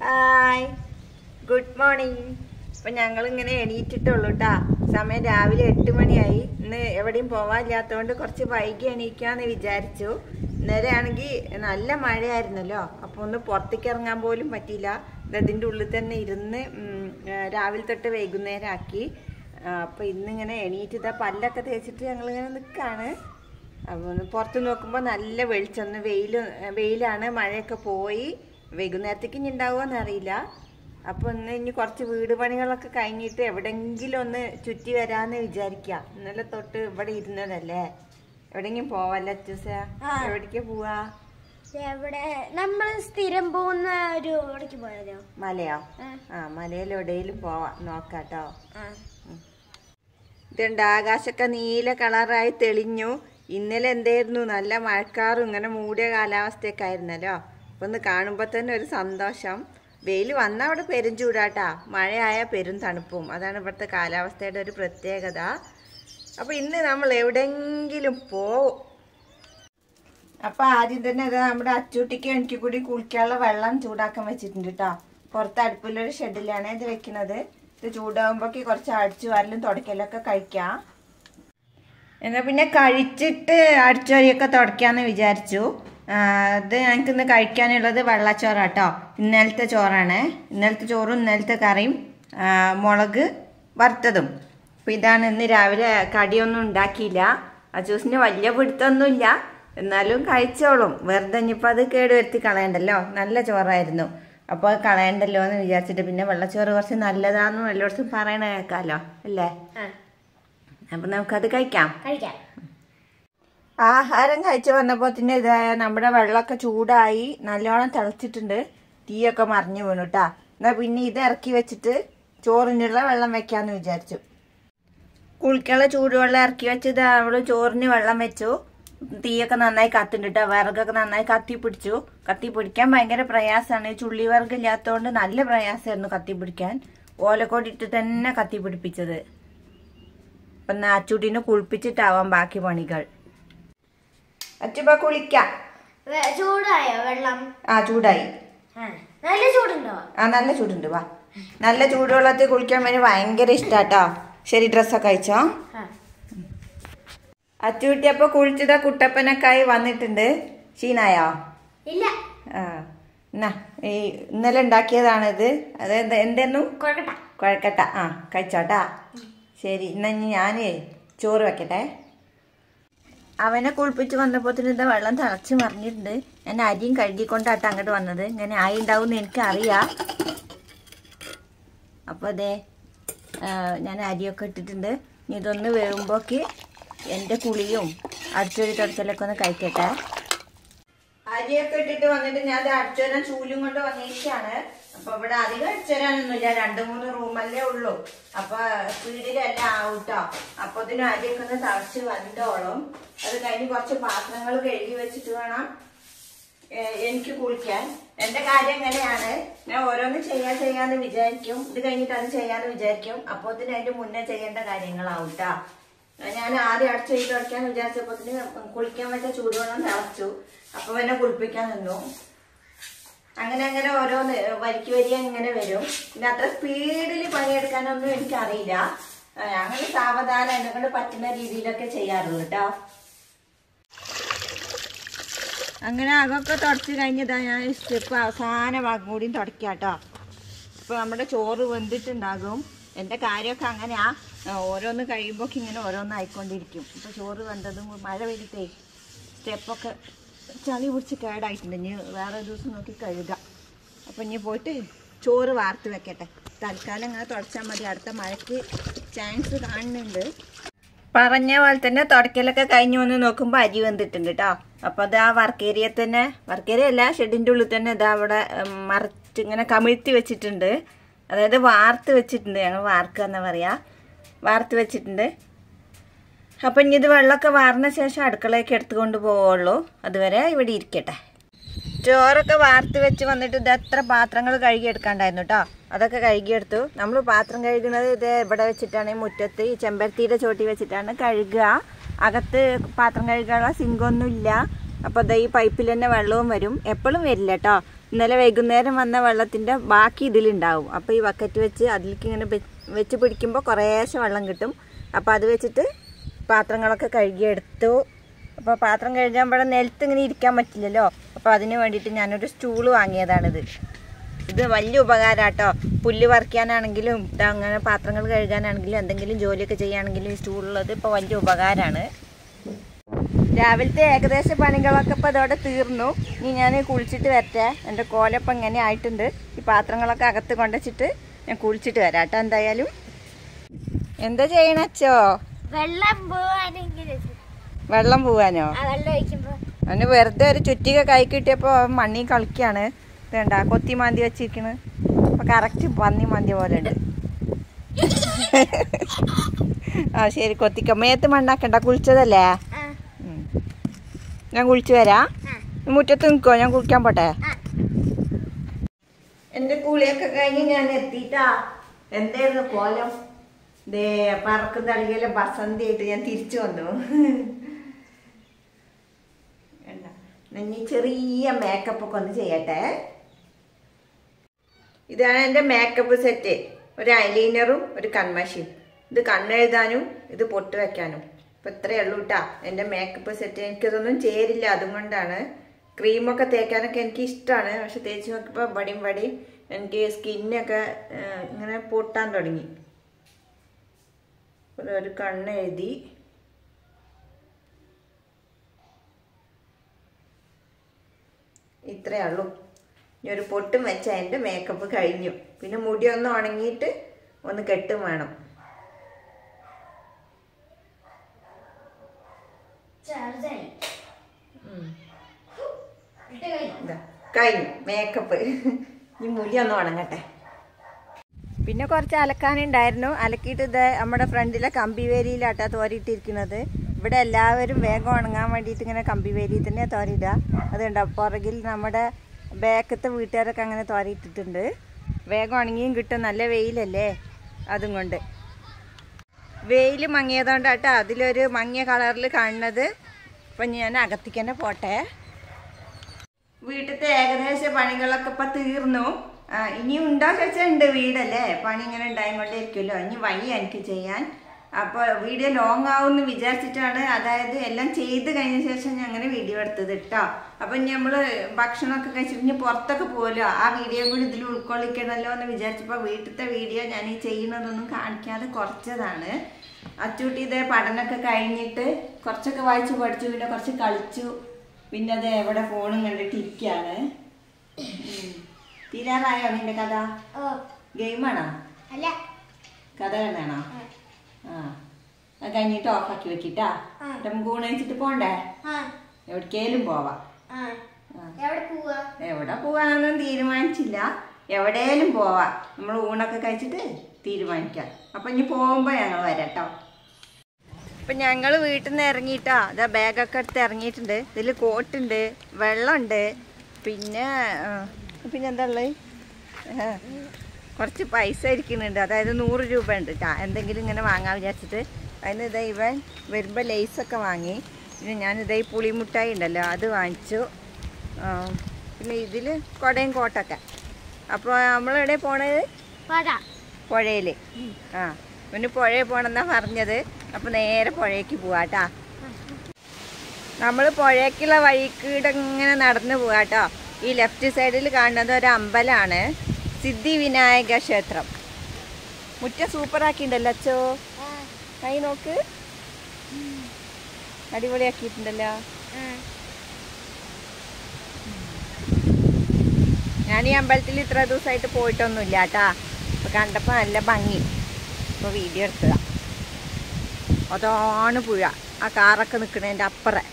Hi good morning അപ്പൊ ഞങ്ങൾ ഇങ്ങനെ എണീറ്റിട്ടുള്ളൂ കേട്ടാ സമയം രാവിലെ എട്ട് മണിയായി ഇന്ന് എവിടെയും പോവാനില്ലാത്തതുകൊണ്ട് കുറച്ച് വൈകി എണീക്കാന്ന് വിചാരിച്ചു ഇന്നലെ ആണെങ്കിൽ നല്ല മഴയായിരുന്നല്ലോ അപ്പൊ ഒന്ന് പുറത്തേക്ക് ഇറങ്ങാൻ പോലും പറ്റിയില്ല ഇത് അതിന്റെ ഉള്ളിൽ തന്നെ ഇരുന്ന് ഉം, ആ, രാവിലെ തൊട്ട് വൈകുന്നേരം ആക്കി ആ, അപ്പൊ ഇന്നിങ്ങനെ എണീറ്റ് ഇതാ പല്ലൊക്കെ തേച്ചിട്ട് ഞങ്ങൾ ഇങ്ങനെ നിൽക്കാണ് അപ്പൊ ഒന്ന് പുറത്ത് നോക്കുമ്പോൾ നല്ല വെളിച്ചം ഒന്ന് വെയിൽ വെയിലാണ് മഴയൊക്കെ പോയി വൈകുന്നേരത്തേക്ക് ഇനി ഉണ്ടാവുമോന്ന് അറിയില്ല അപ്പൊ ഒന്ന് ഇനി കുറച്ച് വീട് പണികളൊക്കെ കഴിഞ്ഞിട്ട് എവിടെങ്കിലും ഒന്ന് ചുറ്റി വരാന്ന് വിചാരിക്കുക ഇന്നലെ തൊട്ട് ഇവിടെ ഇരുന്നതല്ലേ എവിടെങ്കിലും പോവല്ലേ അച്ചൂസ ആ. എവിടേക്ക് പോവാ എവിടെ നമ്മൾ സ്ഥിരം പോകുന്ന ഒരു ഇവിടേക്ക് പോയാലോ മലയോ ആ. ആ മലയിൽ എവിടെയെങ്കിലും പോവാ നോക്കാട്ടോ ആ. ഇതുണ്ട് ആകാശമൊക്കെ നീല കളറായി തെളിഞ്ഞു ഇന്നലെ എന്തായിരുന്നു നല്ല മഴക്കാറും ഇങ്ങനെ മൂടിയ കാലാവസ്ഥയൊക്കെ ആയിരുന്നല്ലോ അപ്പൊ ഒന്ന് കാണുമ്പോൾ തന്നെ ഒരു സന്തോഷം വെയിൽ വന്നാൽ അവിടെ പെരും ചൂടാട്ടാ മഴയായ പെരും തണുപ്പും അതാണ് ഇവിടുത്തെ കാലാവസ്ഥയുടെ ഒരു പ്രത്യേകത അപ്പൊ ഇന്ന് നമ്മൾ എവിടെങ്കിലും പോവും അപ്പൊ ആദ്യം തന്നെ ഇത് നമ്മുടെ അച്ചൂട്ടിക്ക് എനിക്ക് കൂടി കുളിക്കാനുള്ള വെള്ളം ചൂടാക്കാൻ വെച്ചിട്ടുണ്ട് കേട്ടോ പുറത്ത് അടുപ്പിലൊരു ഷെഡിലാണ് ഇത് വെക്കുന്നത് ഇത് ചൂടാകുമ്പോഴേക്ക് കുറച്ച് അടിച്ചു വാരലും തുടക്കലൊക്കെ കഴിക്കാം എന്നാ പിന്നെ കഴിച്ചിട്ട് അടിച്ചു വരിയൊക്കെ തുടക്കാന്ന് വിചാരിച്ചു ആ, ഇത് ഞങ്ങൾക്ക് ഇന്ന് കഴിക്കാനുള്ളത് വെള്ളച്ചോറാട്ടോ ഇന്നലത്തെ ചോറാണ് ഇന്നലത്തെ ചോറും ഇന്നലത്തെ കറിയും ആ, മുളക് വറുത്തതും അപ്പം ഇതാണ് ഇന്ന് രാവിലെ കടിയൊന്നും ഉണ്ടാക്കിയില്ല അജൂസിന് വലിയ പിടുത്തൊന്നുമില്ല എന്നാലും കഴിച്ചോളും വെറുതെ ഇനിയിപ്പോൾ അത് കേടുവരുത്തി കളയണ്ടല്ലോ നല്ല ചോറായിരുന്നു അപ്പോൾ അത് കളയണ്ടല്ലോ എന്ന് വിചാരിച്ചിട്ട് പിന്നെ വെള്ളച്ചോറ് കുറച്ച് നല്ലതാണെന്നും എല്ലായിടത്തും പറയണ കേൾക്കാമല്ലോ അല്ലേ ആ. അപ്പം നമുക്കത് കഴിക്കാം കഴിക്കാം ആഹാരം കഴിച്ചു വന്നപ്പോൾ തന്നെ ഇത് നമ്മുടെ വെള്ളമൊക്കെ ചൂടായി നല്ലോണം തിളച്ചിട്ടുണ്ട് തീയൊക്കെ മറിഞ്ഞു വീണു കേട്ടാ എന്നാ പിന്നെ ഇത് ഇറക്കി വെച്ചിട്ട് ചോറിനുള്ള വെള്ളം വെക്കാന്ന് വിചാരിച്ചു കുളിക്കുള്ള ചൂടുവെള്ളം ഇറക്കി വെച്ചത് അവള് ചോറിന് വെള്ളം വെച്ചു തീയൊക്കെ നന്നായി കത്തുണ്ട് കേട്ടോ വിറകൊക്കെ നന്നായി കത്തി പിടിച്ചു കത്തി പിടിക്കാൻ ഭയങ്കര പ്രയാസമാണ് ഈ ചുള്ളി വിറക് ഇല്ലാത്തതുകൊണ്ട് നല്ല പ്രയാസമായിരുന്നു കത്തി പിടിക്കാൻ ഓലക്കോടിട്ട് തന്നെ കത്തി പിടിപ്പിച്ചത് അപ്പൊ എന്നാ അച്ചൂട്ടിനെ കുളിപ്പിച്ചിട്ടാവാം ബാക്കി പണികൾ അച്ചുപ്പ കുളിക്കാം വെ- ചൂടായോ വെള്ളം ആ ചൂടായി ആ. നല്ല ചൂടുണ്ടോ ആ നല്ല ചൂടുണ്ട് വാ നല്ല ചൂടുവെള്ളത്തിൽ കുളിക്കാൻ വേണ്ടി ഭയങ്കര ഇഷ്ടാട്ടോ ശരി ഡ്രസ്സൊക്കെ അയച്ചോ ആ. അച്ചുകുട്ടി അപ്പൊ കുളിച്ചതാ കുട്ടപ്പനൊക്കെ ആയി വന്നിട്ടുണ്ട് ക്ഷീണായോ ഇല്ല ആ എന്നാ ഈ ഇന്നലെ ഉണ്ടാക്കിയതാണിത് അത് എന്ത് എന്തായിരുന്നു കൊഴക്കട്ട കുഴക്കട്ട ആ കഴിച്ചോട്ടാ ശരി എന്നാ ഇനി ഞാനേ ചോറ് വെക്കട്ടെ അവനെ കുളിപ്പിച്ച് വന്നപ്പോൾ ഇതാ വെള്ളം തിളച്ച് മറിഞ്ഞിട്ടുണ്ട് ഞാൻ അരിയും കഴുകിക്കൊണ്ടാട്ടോ അങ്ങോട്ട് വന്നത് ഇങ്ങനെ ആയി ഉണ്ടാവും എന്ന് എനിക്കറിയാം അപ്പോൾ അതെ ഞാൻ അരിയൊക്കെ ഇട്ടിട്ടുണ്ട് ഇനി ഇതൊന്ന് വേകുമ്പോക്ക് എൻ്റെ കുളിയും അടിച്ചൊരു തുടച്ചലൊക്കെ ഒന്ന് കഴിക്കട്ടെ അരിയൊക്കെ ഇട്ടിട്ട് വന്നിട്ട് ഞാൻ അത് അടിച്ചുവരാൻ ചൂലും കൊണ്ട് വന്നിരിക്കുകയാണ് അപ്പൊ ഇവിടെ അധികം അടിച്ചുവരാനൊന്നുമില്ല രണ്ടു മൂന്ന് റൂമല്ലേ ഉള്ളൂ അപ്പൊ സ്പീഡിലെല്ലാം ആവൂട്ടോ അപ്പൊ ഇതിന് അരിയൊക്കെ ഒന്ന് തളച്ച് വന്നോളും അത് കഴിഞ്ഞ് കുറച്ച് പാത്രങ്ങൾ കഴുകി വെച്ചിട്ട് വേണം ഏഹ് എനിക്ക് കുളിക്കാൻ എന്റെ കാര്യം എങ്ങനെയാണ് ഞാൻ ഓരോന്ന് ചെയ്യാൻ ചെയ്യാന്ന് വിചാരിക്കും ഇത് കഴിഞ്ഞിട്ട് അത് ചെയ്യാന്ന് വിചാരിക്കും അപ്പൊ ഇതിന് അതിന്റെ മുന്നേ ചെയ്യേണ്ട കാര്യങ്ങളാവും ട്ടാ ഞാൻ ആദ്യം അടച്ചു ചെയ്ത് തുടക്കാൻ വിചാരിച്ചപ്പോ കുളിക്കാൻ വെച്ച ചൂടുവെള്ളം തിളച്ചു അപ്പൊ എന്നെ കുളിപ്പിക്കാൻ നിന്നു അങ്ങനെ അങ്ങനെ ഓരോന്ന് വരിക്ക് വരി അങ്ങനെ വരും പിന്നെ അത്ര സ്പീഡിൽ പണിയെടുക്കാനൊന്നും എനിക്കറിയില്ല ഏഹ് അങ്ങനെ സാവധാനം എന്നെ കൊണ്ട് പറ്റുന്ന രീതിയിലൊക്കെ ചെയ്യാറുള്ളൂ കേട്ടോ അങ്ങനെ അകൊക്കെ തുടച്ച് കഴിഞ്ഞതാ ഞാൻ സ്റ്റെപ്പ് അവസാന ഭാഗം കൂടിയും തുടക്കാം കേട്ടോ അപ്പോൾ നമ്മുടെ ചോറ് വെന്തിട്ടുണ്ടാകും എൻ്റെ കാര്യമൊക്കെ അങ്ങനെയാ ആ, ഓരോന്ന് കഴിയുമ്പോൾ ഇങ്ങനെ ഓരോന്ന് ആയിക്കൊണ്ടിരിക്കും ഇപ്പോൾ ചോറ് വെന്തതും മഴ പെയ്തിട്ടേ സ്റ്റെപ്പൊക്കെ ചളി പിടിച്ച് കേടായിട്ടുണ്ട് ഇനി വേറെ ഒരു ദിവസം നോക്കി കഴുകാം അപ്പം ഇനി പോയിട്ട് ചോറ് വാർത്ത് വെക്കട്ടെ തൽക്കാലം അങ്ങനെ തുടച്ചാൽ മതി അടുത്ത മഴയ്ക്ക് ചാൻസ് കാണുന്നുണ്ട് പറഞ്ഞ പോലെ തന്നെ തുടക്കലൊക്കെ കഴിഞ്ഞു വന്ന് നോക്കുമ്പോൾ അരി വെന്തിട്ടുണ്ട് കേട്ടോ അപ്പോൾ അത് ആ വർക്ക് ഏരിയ തന്നെ വർക്ക് ഏരിയ അല്ല ഷെഡിൻ്റെ ഉള്ളിൽ തന്നെ ഇതാ അവിടെ ഉം, മറച്ച് ഇങ്ങനെ കമിഴ്ത്തി വെച്ചിട്ടുണ്ട് അതായത് വാർത്ത് വെച്ചിട്ടുണ്ട് ഞങ്ങൾ വാർക്കുക എന്നാ പറയാ വാർത്ത് വെച്ചിട്ടുണ്ട് അപ്പം ഇനി ഇത് വെള്ളമൊക്കെ വാർന്ന ശേഷം അടുക്കളയൊക്കെ എടുത്തുകൊണ്ട് പോവുള്ളൂ അതുവരെ ഇവിടെ ഇരിക്കട്ടെ ചോറൊക്കെ വാർത്ത് വെച്ച് വന്നിട്ട് ഇത് എത്ര പാത്രങ്ങൾ കഴുകി എടുക്കാണ്ടായിരുന്നു കേട്ടോ അതൊക്കെ കഴുകിയെടുത്തു നമ്മൾ പാത്രം കഴുകുന്നത് ഇത് ഇവിടെ വെച്ചിട്ടാണ് ഈ മുറ്റത്ത് ഈ ചെമ്പരത്തിയുടെ ചോട്ടി വെച്ചിട്ടാണ് കഴുകുക അകത്ത് പാത്രം കഴുകാനുള്ള സിങ്കൊന്നും ഇല്ല അപ്പോൾ ദേ ഈ പൈപ്പിൽ തന്നെ വെള്ളവും വരും എപ്പോഴും വരില്ല കേട്ടോ ഇന്നലെ വൈകുന്നേരം വന്ന വെള്ളത്തിൻ്റെ ബാക്കി ഇതിലുണ്ടാവും അപ്പോൾ ഈ ബക്കറ്റ് വെച്ച് അതിലേക്ക് ഇങ്ങനെ വെ- വെച്ച് പിടിക്കുമ്പോൾ കുറേശ്ശെ വെള്ളം കിട്ടും അപ്പോൾ അത് വെച്ചിട്ട് പാത്രങ്ങളൊക്കെ കഴുകിയെടുത്തു അപ്പോൾ പാത്രം കഴുകാൻ ഇവിടെ നിലത്ത് ഇങ്ങനെ ഇരിക്കാൻ പറ്റില്ലല്ലോ അപ്പോൾ അതിന് വേണ്ടിയിട്ട് ഞാനൊരു സ്റ്റൂള് വാങ്ങിയതാണിത് ഇത് വലിയ ഉപകാരമാട്ടോ പുല്ല് പറിക്കാനാണെങ്കിലും ഇത് അങ്ങനെ പാത്രങ്ങൾ കഴുകാനാണെങ്കിലും എന്തെങ്കിലും ജോലിയൊക്കെ ചെയ്യുകയാണെങ്കിലും ഈ സ്റ്റൂളുള്ളത് ഇപ്പോൾ വലിയ ഉപകാരമാണ് രാവിലത്തെ ഏകദേശ പണികളൊക്കെ ഇപ്പോൾ ഇതോടെ തീർന്നു ഇനി ഞാൻ കുളിച്ചിട്ട് വരട്ടെ എൻ്റെ കോലപ്പം ഇങ്ങനെ ആയിട്ടുണ്ട് ഈ പാത്രങ്ങളൊക്കെ അകത്ത് കൊണ്ടുവച്ചിട്ട് ഞാൻ കുളിച്ചിട്ട് വരാം കേട്ടോ എന്തായാലും എന്താ ചെയ്യണച്ചോ വെള്ളം പോവാനെങ്കിൽ വെള്ളം പോവാനോ ആ വെള്ളം ഒഴിക്കുമ്പോ അവന് വെറുതെ ഒരു ചുറ്റിക കൈ കിട്ടിയപ്പോൾ അവൻ മണ്ണി കളിക്കാണ് വേണ്ട കൊത്തി മാന്തി വെച്ചിരിക്കണ് അപ്പൊ കറക്റ്റ് പന്നി മാന്തിയ പോലെ ഉണ്ട് ആ ശരി കൊത്തിക്ക മേത്ത് മണ്ണാക്കണ്ട കുളിച്ചതല്ലേ ആ ഉം. ഞാൻ കുളിച്ചു വരാം ആ മുറ്റത്ത് നിൽക്കോ ഞാൻ കുളിക്കാൻ പോട്ടെ ആ എന്റെ കുളിയൊക്കെ കഴിഞ്ഞ് ഞാൻ എത്തിട്ടാ എന്തായിരുന്നു കോലം ദേ പറക്കും തളികയിലെ ബസന്തി ആയിട്ട് ഞാൻ തിരിച്ചു വന്നു വേണ്ട. ഇനി ചെറിയ മേക്കപ്പ് ഒക്കെ ഒന്ന് ചെയ്യട്ടെ ഇതാണ് എൻ്റെ മേക്കപ്പ് സെറ്റ് ഒരു ഐലൈനറും ഒരു കൺമഷിയും ഇത് കണ്ണെഴുതാനും ഇത് പൊട്ട് വെക്കാനും ഇപ്പം ഇത്രയേ ഉള്ളൂ കേട്ടാ എൻ്റെ മേക്കപ്പ് സെറ്റ് എനിക്കിതൊന്നും ചേരില്ല അതുകൊണ്ടാണ് ക്രീമൊക്കെ തേക്കാനൊക്കെ എനിക്ക് ഇഷ്ടമാണ് പക്ഷെ തേച്ച് നോക്കിയപ്പോൾ വടിയും വടി എനിക്ക് സ്കിന്നൊക്കെ ഇങ്ങനെ പൊട്ടാൻ തുടങ്ങി അപ്പോൾ ഒരു കണ്ണെഴുതി ഇത്രയേ ഉള്ളൂ ഇനി ഒരു പൊട്ടും വെച്ച എൻ്റെ മേക്കപ്പ് കഴിഞ്ഞു പിന്നെ മുടി ഒന്ന് ഉണങ്ങിയിട്ട് ഒന്ന് കെട്ടും വേണം ചാർജായി ഉം. ഇട്ട് കഴിഞ്ഞു ഇതാ കഴിഞ്ഞു മേക്കപ്പ് ഈ മുടി ഒന്ന് ഉണങ്ങട്ടെ പിന്നെ കുറച്ച് അലക്കാനുണ്ടായിരുന്നു അലക്കിയിട്ട് ഇത് നമ്മുടെ ഫ്രണ്ടിലെ കമ്പിവേലിയിലാട്ടാ തോരിയിട്ടിരിക്കുന്നത് ഇവിടെ എല്ലാവരും വേഗം ഉണങ്ങാൻ വേണ്ടിയിട്ട് ഇങ്ങനെ കമ്പിവേലിയിൽ തന്നെ തോരിയിടുക അതുണ്ടോ പുറകിൽ നമ്മുടെ ബാക്കത്തെ വീട്ടുകാരൊക്കെ അങ്ങനെ തോരിയിട്ടിട്ടുണ്ട് വേഗം ഉണങ്ങിയും കിട്ടും നല്ല വെയിലല്ലേ അതും കൊണ്ട് വെയിൽ മങ്ങിയതുകൊണ്ടാട്ടോ അതിലൊരു മങ്ങിയ കളറിൽ കാണുന്നത് അപ്പം ഞാൻ അകത്തേക്ക് തന്നെ പോട്ടെ വീട്ടിലത്തെ ഏകദേശ പണികളൊക്കെ ഇപ്പൊ തീർന്നു ആ, ഇനിയും ഉണ്ടോ ചോദിച്ചാൽ ഉണ്ട് വീടല്ലേ പണി ഇങ്ങനെ ഉണ്ടായിക്കൊണ്ടേയിരിക്കുമല്ലോ ഇനി വഴി എനിക്ക് ചെയ്യാൻ അപ്പോൾ വീഡിയോ ലോങ് ആവുമെന്ന് വിചാരിച്ചിട്ടാണ് അതായത് എല്ലാം ചെയ്ത് കഴിഞ്ഞ ശേഷം ഞാൻ അങ്ങനെ വീഡിയോ എടുത്തത് കേട്ടോ അപ്പം നമ്മൾ ഭക്ഷണമൊക്കെ കഴിച്ചിട്ട് ഇനി പുറത്തൊക്കെ പോകുമല്ലോ ആ വീഡിയോ കൂടി ഇതിൽ ഉൾക്കൊള്ളിക്കണമല്ലോ എന്ന് വിചാരിച്ചപ്പോൾ വീട്ടിലത്തെ വീഡിയോ ഞാൻ ഈ ചെയ്യുന്നതൊന്നും കാണിക്കാതെ കുറച്ചതാണ് അച്ചൂട്ടി ഇതേ പഠനമൊക്കെ കഴിഞ്ഞിട്ട് കുറച്ചൊക്കെ വായിച്ചു പഠിച്ചു പിന്നെ കുറച്ച് കളിച്ചു പിന്നെ അത് എവിടെ ഫോണും കണ്ടിട്ടിരിക്കുകയാണ് ഉം. തീരാറായോ നിന്റെ കഥ ഓ ഗെയിമാണോ അല്ല കഥ കാണാണോ ആ. ആ അത് കഴിഞ്ഞിട്ട് ഓഫാക്കി വെക്കിട്ടാ ആ. നമുക്ക് ഊണ് വെച്ചിട്ട് പോണ്ടേ ആ എവിടേക്കേലും പോവാം ആ ആ. എവിടെ പോവാ എവിടെ പോവാനൊന്നും തീരുമാനിച്ചില്ല എവിടെയും പോവാം നമ്മൾ ഊണൊക്കെ കഴിച്ചിട്ട് തീരുമാനിക്കാം അപ്പം ഇനി പോകുമ്പോൾ ഞങ്ങൾ വരാട്ടോ അപ്പം ഞങ്ങൾ വീട്ടിൽ നിന്ന് ഇറങ്ങിയിട്ടാ അതാ ബാഗൊക്കെ എടുത്ത് ഇറങ്ങിയിട്ടുണ്ട് ഇതിൽ കോട്ടുണ്ട് വെള്ളമുണ്ട് പിന്നെ ആ, പിന്നെ എന്താ ഉള്ളത് ആ, കുറച്ച് പൈസ ഇരിക്കുന്നുണ്ട് അതായത് നൂറ് രൂപ ഉണ്ട് കേട്ടോ എന്തെങ്കിലും ഇങ്ങനെ വാങ്ങാൻ വിചാരിച്ചിട്ട് അതിന് ഇതാ ഇവൻ വരുമ്പോൾ ലേസൊക്കെ വാങ്ങി പിന്നെ ഞാൻ ഇതാ ഈ പുളിമുട്ടായി ഉണ്ടല്ലോ അത് വാങ്ങിച്ചു ആ, പിന്നെ ഇതിൽ കുടയും കോട്ടൊക്കെ അപ്പോൾ നമ്മളെവിടെ പോണത് പോടാ പുഴയിൽ ആ പിന്നെ പുഴയിൽ പോകണമെന്നാണ് പറഞ്ഞത് അപ്പോൾ നേരെ പുഴയ്ക്ക് പോവാട്ടാ നമ്മൾ പുഴയ്ക്കുള്ള വഴിക്കൂടെ ഇങ്ങനെ നടന്നു പോവാട്ടോ ഈ ലെഫ്റ്റ് സൈഡിൽ കാണുന്നത് ഒരു അമ്പലമാണ് സിദ്ധി വിനായക ക്ഷേത്രം മുറ്റ സൂപ്പറാക്കിയിട്ടുണ്ടല്ലോ അച്ചോ ആ കൈ നോക്ക് അടിപൊളിയാക്കിയിട്ടുണ്ടല്ലോ ഞാൻ ഈ അമ്പലത്തിൽ ഇത്ര ദിവസമായിട്ട് പോയിട്ടൊന്നുമില്ല കേട്ടാ അപ്പൊ കണ്ടപ്പോൾ നല്ല ഭംഗി അപ്പോൾ വീഡിയോ എടുത്തതാ അതാണ് പുഴ ആ കാറൊക്കെ നിൽക്കുന്നതിൻ്റെ അപ്പുറം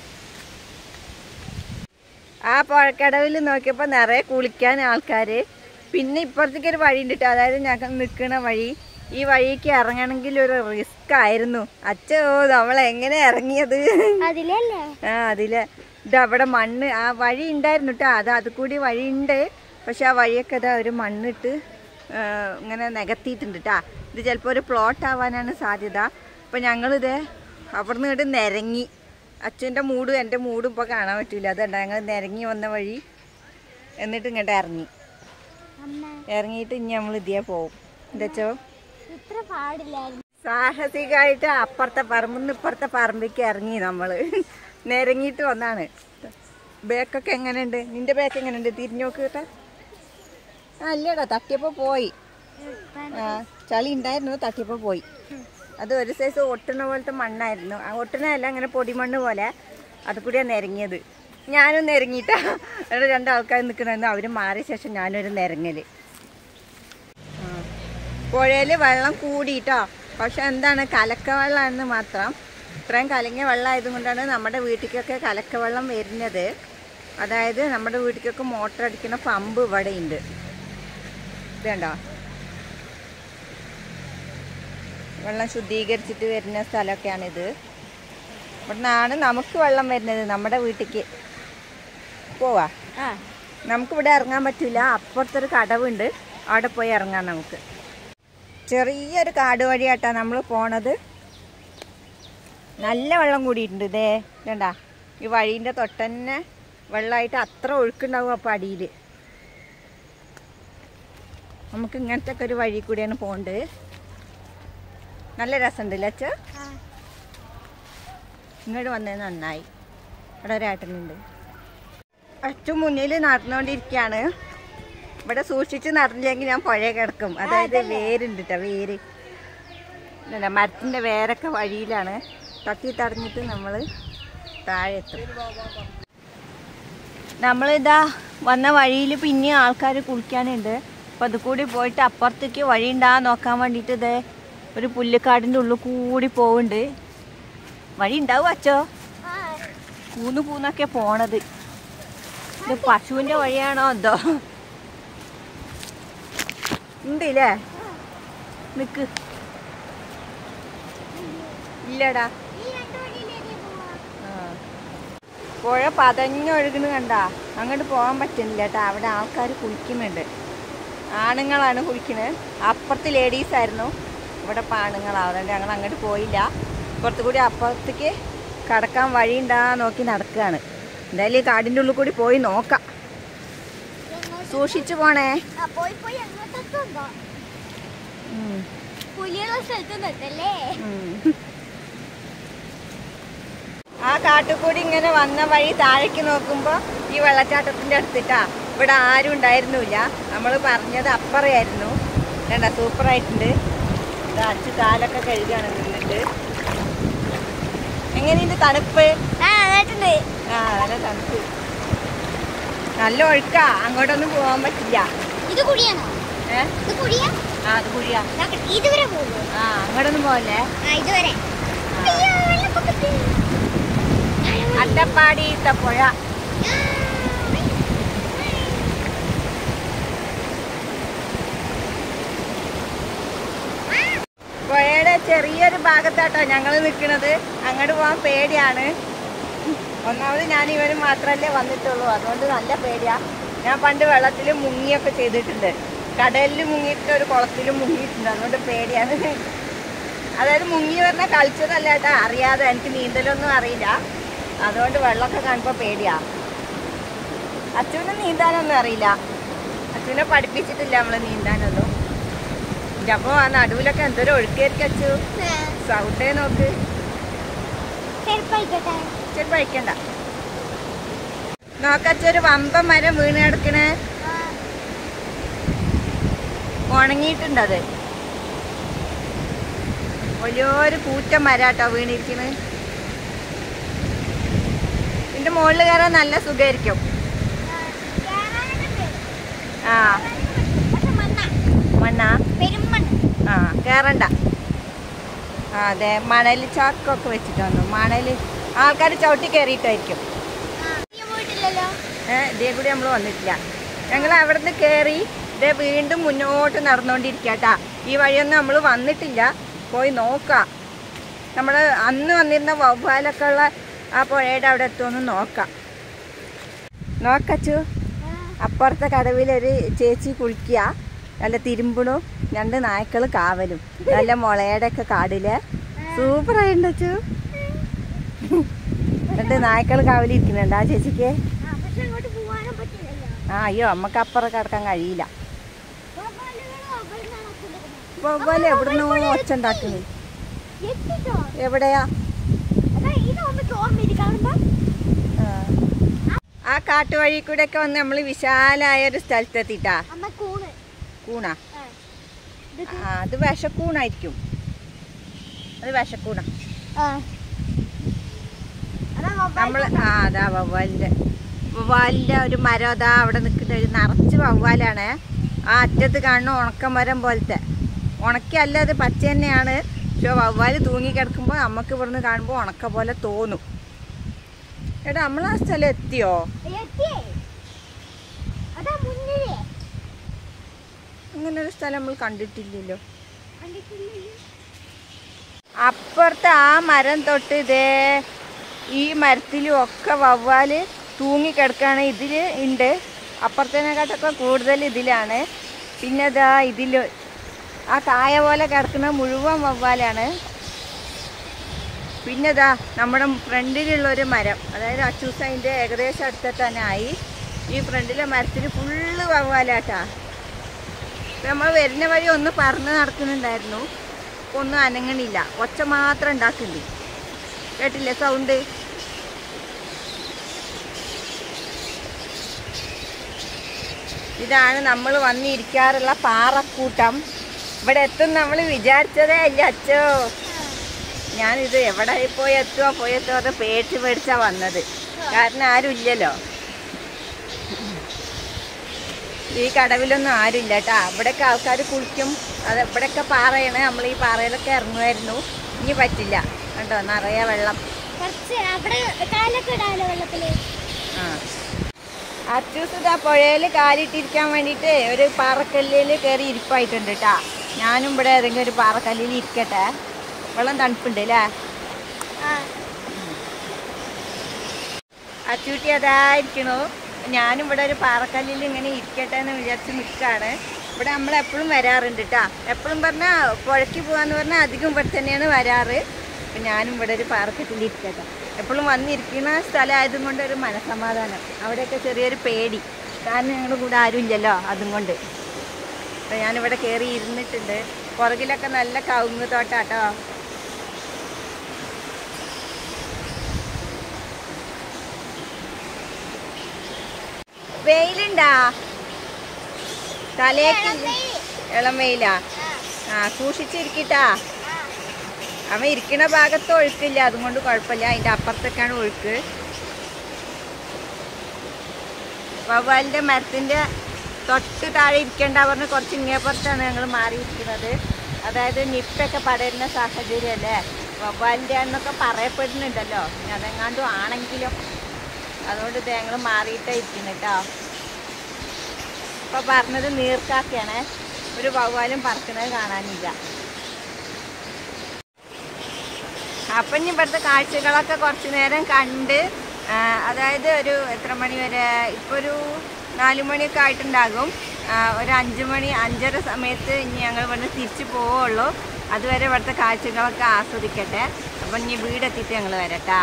ആ പുഴക്കടവിൽ നോക്കിയപ്പോൾ നിറയെ കുളിക്കാൻ ആൾക്കാർ പിന്നെ ഇപ്പുറത്തേക്ക് ഒരു വഴി ഉണ്ട് ട്ടോ. അതായത് ഞങ്ങൾ നിൽക്കുന്ന വഴി ഈ വഴിക്ക് ഇറങ്ങണമെങ്കിൽ ഒരു റിസ്ക് ആയിരുന്നു അച്ഛോ നമ്മൾ എങ്ങനെ ഇറങ്ങിയത് അതിലല്ലേ ആ അതില് ഇത് അവിടെ മണ്ണ് ആ വഴി ഉണ്ടായിരുന്നു കേട്ടോ അത് അത് കൂടി വഴിയുണ്ട് പക്ഷെ ആ വഴിയൊക്കെ ഇതാ ഒരു മണ്ണിട്ട് ആ, ഇങ്ങനെ നികത്തിയിട്ടുണ്ട് കേട്ടാ ഇത് ചിലപ്പോൾ ഒരു പ്ലോട്ട് ആവാനാണ് സാധ്യത അപ്പം ഞങ്ങളിത് അവിടുന്ന് ഇങ്ങോട്ട് നിരങ്ങി അച്ഛൻ്റെ മൂടും എൻ്റെ മൂടും ഇപ്പോൾ കാണാൻ പറ്റില്ല അതുകൊണ്ട് ഞങ്ങൾ നിരങ്ങി വന്ന വഴി എന്നിട്ട് ഇങ്ങോട്ട് ഇറങ്ങി അമ്മ ഇറങ്ങിയിട്ട് ഇനി നമ്മൾ ഇതിയെ പോവും എന്താച്ചോ ഇത്ര പാടില്ലായിരുന്നു സാഹസികമായിട്ട് അപ്പുറത്തെ പറമ്പിന്ന് ഇപ്പുറത്തെ പറമ്പിലേക്ക് ഇറങ്ങി നമ്മൾ നിരങ്ങിയിട്ട് വന്നാണ് ബേക്കൊക്കെ എങ്ങനെയുണ്ട് നിന്റെ ബേക്ക് എങ്ങനെയുണ്ട് തിരിഞ്ഞു നോക്ക് കേട്ടാ ആ ഇല്ലടാ തട്ടിയപ്പോൾ പോയി ആ ചളി ഉണ്ടായിരുന്നു തട്ടിയപ്പോൾ പോയി അത് ഒരു സൈസ് ഒട്ടുന്ന പോലത്തെ മണ്ണായിരുന്നു ആ ഒട്ടുന്നതല്ല അങ്ങനെ പൊടിമണ്ണ് പോലെ അത് കൂടിയാണ് നിരങ്ങിയത് ഞാനും നിരങ്ങിയിട്ടാ അവിടെ രണ്ടാൾക്കാർ നിൽക്കണമെന്ന് അവർ മാറിയ ശേഷം ഞാനൊരു നിരങ്ങല് പുഴയിൽ വെള്ളം കൂടിയിട്ടോ പക്ഷെ എന്താണ് കലക്ക വെള്ളമാണെന്ന് മാത്രം ഇത്രയും കലങ്ങിയ വെള്ളമായത് കൊണ്ടാണ് നമ്മുടെ വീട്ടിലേക്കൊക്കെ കലക്ക വെള്ളം വരുന്നത് അതായത് നമ്മുടെ വീട്ടിലേക്കൊക്കെ മോട്ടർ അടിക്കുന്ന പമ്പ് ഇവിടെ ഉണ്ട് ഇതുണ്ടോ വെള്ളം ശുദ്ധീകരിച്ചിട്ട് വരുന്ന സ്ഥലമൊക്കെയാണിത് ഇവിടെ നിന്നാണ് നമുക്ക് വെള്ളം വരുന്നത് നമ്മുടെ വീട്ടിലേക്ക് പോവാ ആ നമുക്കിവിടെ ഇറങ്ങാൻ പറ്റില്ല അപ്പുറത്തൊരു കടവുണ്ട് അവിടെ പോയി ഇറങ്ങാം നമുക്ക് ചെറിയൊരു കാട് വഴിയാട്ടാ നമ്മൾ പോണത് നല്ല വെള്ളം കൂടിയിട്ടുണ്ട് ഇതേ വേണ്ട ഈ വഴീൻ്റെ തൊട്ടന്നെ വെള്ളമായിട്ട് അത്ര ഒഴുക്കുണ്ടാവും അപ്പം അടിയിൽ നമുക്ക് ഇങ്ങനത്തെ ഒക്കെ ഒരു വഴി കൂടിയാണ് പോകേണ്ടത് നല്ല രസമുണ്ട് ലച്ച ആ. ഇങ്ങോട്ട് വന്നത് നന്നായി ഇവിടെ ഒരേട്ടനുണ്ട് അച്ഛൻ മുന്നിൽ നടന്നുകൊണ്ടിരിക്കുകയാണ് ഇവിടെ സൂക്ഷിച്ച് നടന്നില്ലെങ്കിൽ ഞാൻ പുഴ കിടക്കും അതായത് വേരുണ്ട് കേട്ടോ വേര് ഇല്ല മരത്തിൻ്റെ വേരൊക്കെ വഴിയിലാണ് തട്ടി തടഞ്ഞിട്ട് നമ്മൾ താഴെ എത്തും നമ്മളിതാ വന്ന വഴിയിൽ പിന്നെ ആൾക്കാർ കുളിക്കാനുണ്ട് അപ്പം അത് കൂടി പോയിട്ട് അപ്പുറത്തേക്ക് വഴി ഉണ്ടാ നോക്കാൻ വേണ്ടിയിട്ട് ഇതേ ഒരു പുല്ലുക്കാടിൻ്റെ ഉള്ളിൽ കൂടി പോകുന്നുണ്ട് വഴി ഉണ്ടാവും അച്ചോ ആ. കൂന്ന് കൂന്നൊക്കെ പോണത് ഇത് പശുവിന്റെ വഴിയാണോ എന്തോ ഉണ്ടല്ലേ നിക്ക് ഇല്ലടാ ഈ രണ്ട് വഴിയിലേക്കേ പോവാ. ആ. പുഴ പതഞ്ഞൊഴുകുന്ന കണ്ട അങ്ങോട്ട് പോകാൻ പറ്റുന്നില്ല കേട്ടോ അവിടെ ആൾക്കാർ കുളിക്കുന്നുണ്ട് ആണുങ്ങളാണ് കുളിക്കുന്നത് അപ്പുറത്ത് ലേഡീസ് ആയിരുന്നു ഇവിടെ ഇപ്പം ആണുങ്ങളാണ് അതുകൊണ്ട് ഞങ്ങൾ അങ്ങോട്ട് പോയില്ല ഇപ്പുറത്ത് കൂടി അപ്പുറത്തേക്ക് കടക്കാൻ വഴിയുണ്ടാ നോക്കി നടക്കുകയാണ് എന്തായാലും ഈ കാടിൻ്റെ ഉള്ളിൽ കൂടി പോയി നോക്കാം എങ്ങോട്ട്? സൂക്ഷിച്ചു പോണേ ആ, പോയി പോയി എങ്ങോട്ടൊക്കെ ഉണ്ടോ ഉം. പുലിയുള്ള സ്ഥലത്ത് നിന്നല്ലേ ഉം. ആ കാട്ടുകൂടി ഇങ്ങനെ വന്ന വഴി താഴേക്ക് നോക്കുമ്പോൾ ഈ വെള്ളച്ചാട്ടത്തിൻ്റെ അടുത്തിട്ടാ ഇവിടെ ആരും ഉണ്ടായിരുന്നില്ല നമ്മൾ പറഞ്ഞത് അപ്പറയായിരുന്നു വേണ്ട സൂപ്പറായിട്ടുണ്ട് ഇത് അച്ഛൻ കാലൊക്കെ കഴുകാണ് നിന്നിട്ട് എങ്ങനെയുണ്ട് തണുപ്പ് ആ നന്നായിട്ടുണ്ട് ആ നല്ല തണുപ്പ് നല്ല ഒഴുക്കാ അങ്ങോട്ടൊന്നും പോകാൻ പറ്റില്ല ഇത് കുടിയാണോ ഏ ഇത് കുടിയാ ആ അത് കുഴിയാ നോക്കട്ടെ, ഇതുവരെ പോകുമോ ആ അങ്ങോട്ടൊന്നും പോകല്ലേ ആ ഇതുവരെ അയ്യോ, വെള്ളപ്പൊക്കത്തിൽ. അട്ടപ്പാടിയിലത്തെ പുഴ പുഴയുടെ ചെറിയൊരു ഭാഗത്താട്ടോ ഞങ്ങൾ നിൽക്കുന്നത് അങ്ങോട്ട് പോകാൻ പേടിയാണ് ഒന്നാമത് ഞാൻ ഇവന് മാത്രമല്ലേ വന്നിട്ടുള്ളൂ അതുകൊണ്ട് നല്ല പേടിയാ ഞാൻ പണ്ട് വെള്ളത്തിൽ മുങ്ങിയൊക്കെ ചെയ്തിട്ടുണ്ട് കടലിൽ മുങ്ങിയിട്ട് ഒരു കുളത്തിലും മുങ്ങിയിട്ടുണ്ട് അതുകൊണ്ട് പേടിയാണ് അതായത് മുങ്ങി പറഞ്ഞ കളിച്ചതല്ല കേട്ടോ അറിയാതെ എനിക്ക് നീന്തലൊന്നും അറിയില്ല അതുകൊണ്ട് വെള്ളമൊക്കെ കാണുമ്പോൾ പേടിയാ അച്ഛനെ നീന്താനൊന്നും അറിയില്ല അച്ഛനെ പഠിപ്പിച്ചിട്ടില്ല നമ്മൾ നീന്താനൊന്നും അപ്പോൾ ആ നടുവിലൊക്കെ എന്തൊരു ഒഴുക്കായിരിക്കും അച്ചു സൗണ്ടേ നോക്ക് ചെറുപ്പായിക്കോട്ടെ ചെറുപ്പം അയക്കണ്ട നോക്കച്ചൊരു വമ്പ മരം വീണ് കിടക്കണേ ആ, ഉണങ്ങിയിട്ടുണ്ട് അത് വലിയൊരു കൂറ്റ മരാട്ടോ വീണിരിക്കുന്നത് ഇതിന്റെ മുകളിൽ കയറാൻ നല്ല സുഖമായിരിക്കും ആ, കേറാനൊക്കെ ഉണ്ട്. ആ പക്ഷെ മണ്ണാ മണ്ണാ പെരുമണ്ണ് ആ കയറണ്ട ആ അതെ മണൽ ചാക്കൊക്കെ വെച്ചിട്ട് വന്നു മണൽ ആൾക്കാർ ചവിട്ടി കയറിയിട്ടായിരിക്കും ആ, നീ പോയിട്ടില്ലല്ലോ ഏഹ് ഇതേ കൂടി നമ്മൾ വന്നിട്ടില്ല ഞങ്ങൾ അവിടെ നിന്ന് കയറി ഇതേ വീണ്ടും മുന്നോട്ട് നടന്നുകൊണ്ടിരിക്കാട്ടാ ഈ വഴിയൊന്നും നമ്മൾ വന്നിട്ടില്ല പോയി നോക്കാം നമ്മൾ അന്ന് വന്നിരുന്ന വവ്വാലൊക്കെ ഉള്ള ആ പുഴയുടെ അവിടെ എത്തുമെന്ന് നോക്കാം നോക്കച്ചു ആ, അപ്പുറത്തെ കടവിലൊരു ചേച്ചി കുളിക്കുക നല്ല തിരുമ്പണു രണ്ട് നായ്ക്കൾ കാവലും നല്ല മുളയുടെ ഒക്കെ കാടില് സൂപ്പറായിട്ടുണ്ട് അച്ചു രണ്ട് നായ്ക്കൾ കാവലിരിക്കുന്നുണ്ട് ആ ചേച്ചിക്ക് ആ, പക്ഷെ അങ്ങോട്ട് പോവാനും പറ്റില്ലല്ലോ ആ അയ്യോ നമുക്ക് അപ്പുറം കിടക്കാൻ കഴിയില്ല വവ്വാലുകള് അവിടെ നിന്നാണ് കൊണ്ടുവരുന്നത്. വവ്വാല് എവിടുന്നോ ഒച്ച ഉണ്ടാക്കുന്നത് എത്തിട്ടോ? എവിടെയാ അതാ ഇതൊന്ന് തോന്നിരി കാണുമ്പോ ആ. ആ കാട്ടുവഴി കൂടെ ഒക്കെ വന്ന് നമ്മൾ വിശാലായ ഒരു സ്ഥലത്തെത്തിട്ടാ അമ്മ കൂണ് കൂണ ആ. ഇത് ആ അത് വിഷക്കൂണായിരിക്കും അത് വിഷക്കൂണ ആ. അതാ വവ്വാൽ നമ്മൾ ആ അതാ വവ്വാലിൻ്റെ വവ്വാലിൻ്റെ ഒരു മരം അതാ അവിടെ നിൽക്കുന്ന ഒരു നിറച്ച് വവ്വാലാണ് ആ അറ്റത്ത് കാണുന്ന ഉണക്കമരം പോലത്തെ ഉണക്കല്ല അത് പച്ച തന്നെയാണ് പക്ഷെ വവ്വാല് തൂങ്ങി കിടക്കുമ്പോൾ നമുക്ക് ഇവിടുന്ന് കാണുമ്പോൾ ഉണക്ക പോലെ തോന്നും എടാ നമ്മൾ ആ സ്ഥലം എത്തിയോ എത്തിയേ. അതാ മുന്നിലേ. അങ്ങനെ ഒരു സ്ഥലം നമ്മൾ കണ്ടിട്ടില്ലല്ലോ കണ്ടിട്ടില്ലേ? അപ്പുറത്ത് ആ മരം തൊട്ട് ഇതേ ഈ മരത്തിലും ഒക്കെ വവ്വാല് തൂങ്ങിക്കിടക്കുകയാണ് ഇതിൽ ഉണ്ട് അപ്പുറത്തേനെക്കാട്ടൊക്കെ കൂടുതൽ ഇതിലാണ് പിന്നെ ഇതാ ഇതിൽ ആ കായ പോലെ കിടക്കുന്ന മുഴുവൻ വവ്വാലാണ് പിന്നെ ഇതാ നമ്മുടെ ഫ്രണ്ടിലുള്ള ഒരു മരം അതായത് അച്ചൂസ് അതിൻ്റെ ഏകദേശം അടുത്ത് തന്നെ ആയി ഈ ഫ്രണ്ടിലെ മരത്തിൽ ഫുള്ള് വവ്വാലാട്ടാ നമ്മൾ വരുന്ന വഴി ഒന്ന് പറന്ന് നടക്കുന്നുണ്ടായിരുന്നു ഇപ്പൊ ഒന്നും അനങ്ങണില്ല ഒച്ച മാത്രം ഉണ്ടാക്കുന്നുണ്ട് കേട്ടില്ലേ സൗണ്ട് ഇതാണ് നമ്മൾ വന്നിരിക്കാറുള്ള പാറക്കൂട്ടം ഇവിടെ എത്തും നമ്മൾ വിചാരിച്ചതേ അല്ല അച്ചോ ഞാനിത് എവിടെ പോയി എത്തുമോ പോയി എത്തുമോ അത് പേടിച്ച് പേടിച്ചാ വന്നത് കാരണം ആരും ഇല്ലല്ലോ ഈ കടവിലൊന്നും ആരുമില്ല കേട്ടാ ഇവിടെയൊക്കെ ആൾക്കാർ കുളിക്കും അത് ഇവിടെയൊക്കെ പാറയാണ് നമ്മൾ ഈ പാറയിലൊക്കെ ഇറങ്ങുമായിരുന്നു ഇനി പറ്റില്ല കണ്ടോ നിറയെ വെള്ളം കുറച്ച് അവിടെ കാലൊക്കെ ഇടാലോ വെള്ളത്തില് ആ അച്ചൂസ് ഇതാ പുഴയിൽ കാലിട്ടിരിക്കാൻ വേണ്ടിയിട്ട് ഒരു പാറക്കല്ലിൽ കയറി ഇരിപ്പായിട്ടുണ്ട് കേട്ടാ ഞാനും ഇവിടെ ഏതെങ്കിലും ഒരു പാറക്കല്ലിൽ ഇരിക്കട്ടെ വെള്ളം തണുപ്പുണ്ട് അല്ലേ ആ അച്ചൂട്ടി അതാ ഇരിക്കണു ഞാനും ഇവിടെ ഒരു പാറക്കല്ലിൽ ഇങ്ങനെ ഇരിക്കട്ടെ എന്ന് വിചാരിച്ച് നിൽക്കുകയാണ് ഇവിടെ നമ്മൾ എപ്പോഴും വരാറുണ്ട് കേട്ടാ എപ്പോഴും പറഞ്ഞാൽ പുഴയ്ക്ക് പോകാന്ന് പറഞ്ഞാൽ അധികം ഇവിടെ തന്നെയാണ് വരാറ് അപ്പം ഞാനും ഇവിടെ ഒരു പാറക്കല്ലിൽ ഇരിക്കട്ടെ എപ്പോഴും വന്നിരിക്കുന്ന സ്ഥലമായതും കൊണ്ട് ഒരു മനസമാധാനം അവിടെയൊക്കെ ചെറിയൊരു പേടി കാരണം ഞങ്ങളുടെ കൂടെ ആരും ഇല്ലല്ലോ അതും കൊണ്ട് അപ്പം ഞാനിവിടെ കയറി ഇരുന്നിട്ടുണ്ട് പുറകിലൊക്കെ നല്ല കവുങ്ങ് തോട്ടാട്ടോ വെയിലുണ്ടാ തലേക്ക് ഇളം വെയിലാ ആ സൂക്ഷിച്ചിരിക്കട്ടാ അവൻ ഇരിക്കുന്ന ഭാഗത്ത് ഒഴുക്കില്ല അതുകൊണ്ട് കുഴപ്പമില്ല അതിൻ്റെ അപ്പുറത്തൊക്കെയാണ് ഒഴുക്ക് വവ്വാലിൻ്റെ മരത്തിൻ്റെ തൊട്ട് താഴെ ഇരിക്കേണ്ട പറഞ്ഞ് കുറച്ച് ഇങ്ങേപ്പുറത്താണ് ഞങ്ങൾ മാറിയിരിക്കുന്നത് അതായത് നിപ്പൊക്കെ പടരുന്ന സാഹചര്യമല്ലേ വവ്വാലിൻ്റെ എന്നൊക്കെ പറയപ്പെടുന്നുണ്ടല്ലോ ഇനി അതെങ്ങാണ്ടും ആണെങ്കിലും അതുകൊണ്ട് ഇത് ഞങ്ങൾ മാറിയിട്ടേ ഇരിക്കുന്നു കേട്ടോ ഇപ്പൊ പറഞ്ഞത് നീർക്കാക്കയാണ് ഒരു വവ്വാലും പറക്കുന്നത് കാണാനില്ല അപ്പം ഇനി ഇവിടുത്തെ കാഴ്ചകളൊക്കെ കുറച്ച് നേരം കണ്ട് ആ, അതായത് ഒരു എത്ര മണി വരെ ഇപ്പോൾ ഒരു നാല് മണിയൊക്കെ ആയിട്ടുണ്ടാകും ആ, ഒരു അഞ്ച് മണി അഞ്ചര സമയത്ത് ഇനി ഞങ്ങൾ ഇവിടുന്ന് തിരിച്ചു പോവുള്ളൂ അതുവരെ ഇവിടുത്തെ കാഴ്ചകളൊക്കെ ആസ്വദിക്കട്ടെ അപ്പം ഇനി വീടെത്തിയിട്ട് ഞങ്ങൾ വരട്ടാ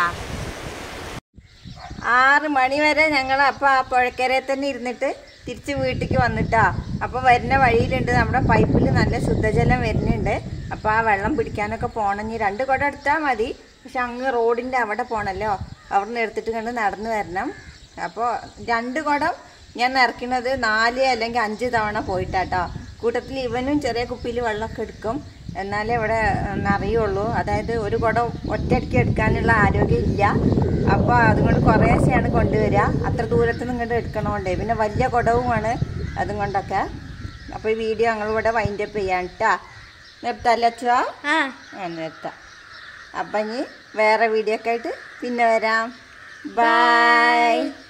ആറ് മണി വരെ ഞങ്ങൾ അപ്പോൾ ആ പുഴക്കരയിൽ തന്നെ ഇരുന്നിട്ട് തിരിച്ച് വീട്ടിലേക്ക് വന്നിട്ടാ അപ്പോൾ വരുന്ന വഴിയിലുണ്ട് നമ്മുടെ പൈപ്പിൽ നല്ല ശുദ്ധജലം വരുന്നുണ്ട് അപ്പോൾ ആ വെള്ളം പിടിക്കാനൊക്കെ പോകണമെങ്കിൽ രണ്ട് കുടം എടുത്താൽ മതി പക്ഷെ അങ്ങ് റോഡിൻ്റെ അവിടെ പോകണമല്ലോ അവിടെ നിന്ന് എടുത്തിട്ട് കണ്ട് നടന്നു വരണം അപ്പോൾ രണ്ട് കുടം ഞാൻ നിറയ്ക്കുന്നത് നാല് അല്ലെങ്കിൽ അഞ്ച് തവണ പോയിട്ടാട്ടോ കൂട്ടത്തിൽ ഇവനും ചെറിയ കുപ്പിയിൽ വെള്ളമൊക്കെ എടുക്കും എന്നാലേ ഇവിടെ നിറയുള്ളൂ അതായത് ഒരു കുടം ഒറ്റയടിക്ക് എടുക്കാനുള്ള ആരോഗ്യം ഇല്ല അപ്പോൾ അതുകൊണ്ട് കുറേശ്ശെയാണ് കൊണ്ടുവരിക അത്ര ദൂരത്ത് നിന്ന് ഇങ്ങോട്ട് എടുക്കണോണ്ടേ പിന്നെ വലിയ കുടവുമാണ് അതും കൊണ്ടൊക്കെ അപ്പോൾ ഈ വീഡിയോ ഞങ്ങളിവിടെ വൈൻഡപ്പ് ചെയ്യാൻ കേട്ടാ നിർത്താല്ലോ അച്ഛാ ആ ആ നിർത്താം അപ്പം ഇനി വേറെ വീഡിയോ ഒക്കെ ആയിട്ട് പിന്നെ വരാം ബൈ